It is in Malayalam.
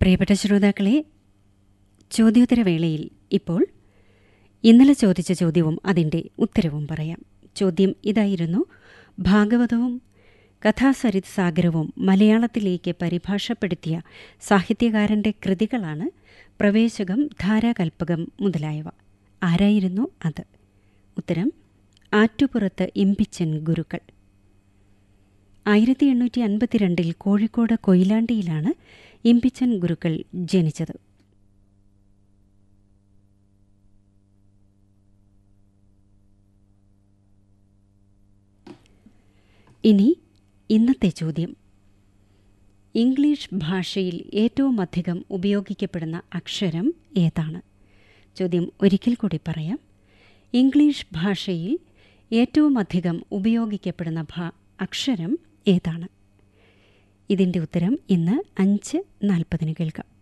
പ്രിയപ്പെട്ട ശ്രോതാക്കളെ ചോദ്യോത്തരവേളയിൽ ഇപ്പോൾ ഇന്നലെ ചോദിച്ച ചോദ്യവും അതിൻ്റെ ഉത്തരവും പറയാം ചോദ്യം ഇതായിരുന്നു ഭാഗവതവും കഥാസരിത് സാഗരവും മലയാളത്തിലേക്ക് പരിഭാഷപ്പെടുത്തിയ സാഹിത്യകാരൻ്റെ കൃതികളാണ് പ്രവേശകം ധാരാകൽപ്പകം മുതലായവ ആരായിരുന്നു അത് ഉത്തരം ആറ്റുപുറത്ത് ഇമ്പിച്ചൻ ഗുരുക്കൾ ആയിരത്തി എണ്ണൂറ്റി അൻപത്തിരണ്ടിൽ കോഴിക്കോട് കൊയിലാണ്ടിയിലാണ് ഇമ്പിച്ചൻ ഗുരുക്കൾ ജനിച്ചത് ഇനി ഇന്നത്തെ ചോദ്യം ഇംഗ്ലീഷ് ഭാഷയിൽ ഏറ്റവും അധികം ഉപയോഗിക്കപ്പെടുന്ന അക്ഷരം ഏതാണ് ചോദ്യം ഒരിക്കൽ കൂടി പറയാം ഇംഗ്ലീഷ് ഭാഷയിൽ ഏറ്റവും അധികം ഉപയോഗിക്കപ്പെടുന്ന ഭാ അക്ഷരം ഏതാണ് ഇതിൻ്റെ ഉത്തരം ഇന്ന് അഞ്ച് നാൽപ്പതിന് കേൾക്കാം